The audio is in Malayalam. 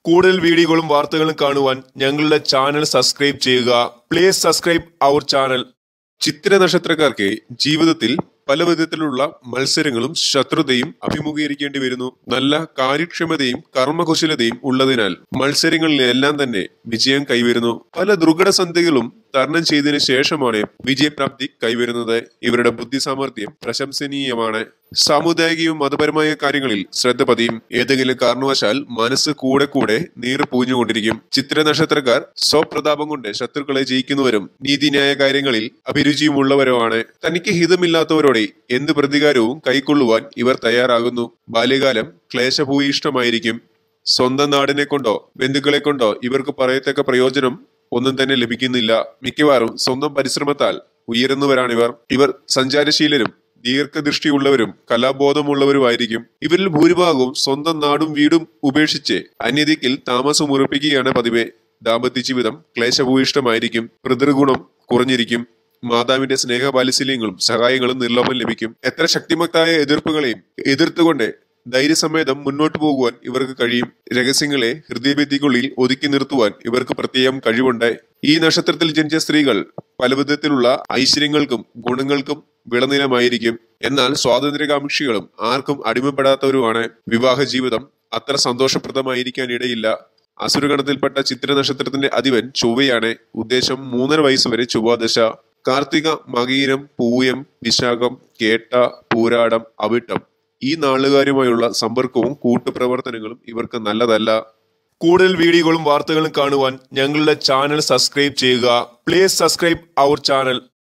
കൂടുതൽ വീഡിയോകളും വാർത്തകളും കാണുവാൻ ഞങ്ങളുടെ ചാനൽ സബ്സ്ക്രൈബ് ചെയ്യുക പ്ലീസ് സബ്സ്ക്രൈബ് അവർ ചാനൽ ചിത്ര നക്ഷത്രക്കാർക്ക് ജീവിതത്തിൽ പല വിധത്തിലുള്ള മത്സരങ്ങളും ശത്രുതയും അഭിമുഖീകരിക്കേണ്ടി വരുന്നു നല്ല കാര്യക്ഷമതയും കർമ്മകുശലതയും ഉള്ളതിനാൽ മത്സരങ്ങളിലെല്ലാം തന്നെ വിജയം കൈവരുന്നു പല ദുർഘട സന്ധികളും തരണം ചെയ്തതിനു ശേഷമാണ് വിജയപ്രാപ്തി കൈവരുന്നത് ഇവരുടെ ബുദ്ധി സാമർഥ്യം പ്രശംസനീയമാണ് സാമുദായികവും മതപരമായ കാര്യങ്ങളിൽ ശ്രദ്ധ പതിയും ഏതെങ്കിലും കാരണവശാൽ മനസ്സ് കൂടെ കൂടെ നീർ പൂഞ്ഞുകൊണ്ടിരിക്കും ചിത്ര നക്ഷത്രക്കാർ സ്വപ്രതാപം കൊണ്ട് ശത്രുക്കളെ ജയിക്കുന്നവരും നീതിന്യായ കാര്യങ്ങളിൽ അഭിരുചിയുമുള്ളവരുമാണ് തനിക്ക് ഹിതമില്ലാത്തവരോടെ എന്ത് പ്രതികാരവും കൈക്കൊള്ളുവാൻ ഇവർ തയ്യാറാകുന്നു ബാല്യകാലം ക്ലേശഭൂയിഷ്ടമായിരിക്കും സ്വന്തം നാടിനെ കൊണ്ടോ ബന്ധുക്കളെ കൊണ്ടോ ഇവർക്ക് പറയത്തക്ക പ്രയോജനം ഒന്നും തന്നെ ലഭിക്കുന്നില്ല മിക്കവാറും സ്വന്തം പരിശ്രമത്താൽ ഉയരുന്നവരാണിവർ ഇവർ സഞ്ചാരശീലരും ദീർഘദൃഷ്ടിയുള്ളവരും കലാബോധമുള്ളവരുമായിരിക്കും ഇവരിൽ ഭൂരിഭാഗവും സ്വന്തം നാടും വീടും ഉപേക്ഷിച്ച് അന്യദിക്കിൽ താമസം ഉറപ്പിക്കുകയാണ് പതിവ് ദാമ്പത്യ ജീവിതം ക്ലേശഭൂയിഷ്ടമായിരിക്കും പിതൃഗുണം കുറഞ്ഞിരിക്കും മാതാവിന്റെ സ്നേഹവാത്സല്യങ്ങളും സഹായങ്ങളും നിർലോഭം ലഭിക്കും എത്ര ശക്തിമത്തായ എതിർപ്പുകളെയും എതിർത്തുകൊണ്ട് ധൈര്യസമേതം മുന്നോട്ടു പോകുവാൻ ഇവർക്ക് കഴിയും രഹസ്യങ്ങളെ ഹൃദയഭിത്തിക്കുള്ളിൽ ഒതുക്കി നിർത്തുവാൻ ഇവർക്ക് പ്രത്യേകം കഴിവുണ്ട് ഈ നക്ഷത്രത്തിൽ ജനിച്ച സ്ത്രീകൾ പലവിധത്തിലുള്ള ഐശ്വര്യങ്ങൾക്കും ഗുണങ്ങൾക്കും വിളനിലമായിരിക്കും എന്നാൽ സ്വാതന്ത്ര്യകാംക്ഷികളും ആർക്കും അടിമപ്പെടാത്തവരുമാണ് വിവാഹ ജീവിതം അത്ര സന്തോഷപ്രദമായിരിക്കാൻ ഇടയില്ല അസുരഗണത്തിൽപ്പെട്ട ചിത്ര നക്ഷത്രത്തിന്റെ അധിപൻ ചൊവ്വയാണ് ഉദ്ദേശം മൂന്നര വയസ്സ് വരെ ചൊവ്വാദശ കാർത്തിക മകീരം പൂയം വിശാഖം കേട്ട പൂരാടം അവിട്ടം ഈ നാളുകാരുമായുള്ള സമ്പർക്കവും കൂട്ടുപ്രവർത്തനങ്ങളും ഇവർക്ക് നല്ലതല്ല കൂടുതൽ വീഡിയോകളും വാർത്തകളും കാണുവാൻ ഞങ്ങളുടെ ചാനൽ സബ്സ്ക്രൈബ് ചെയ്യുക പ്ലീസ് സബ്സ്ക്രൈബ് അവർ ചാനൽ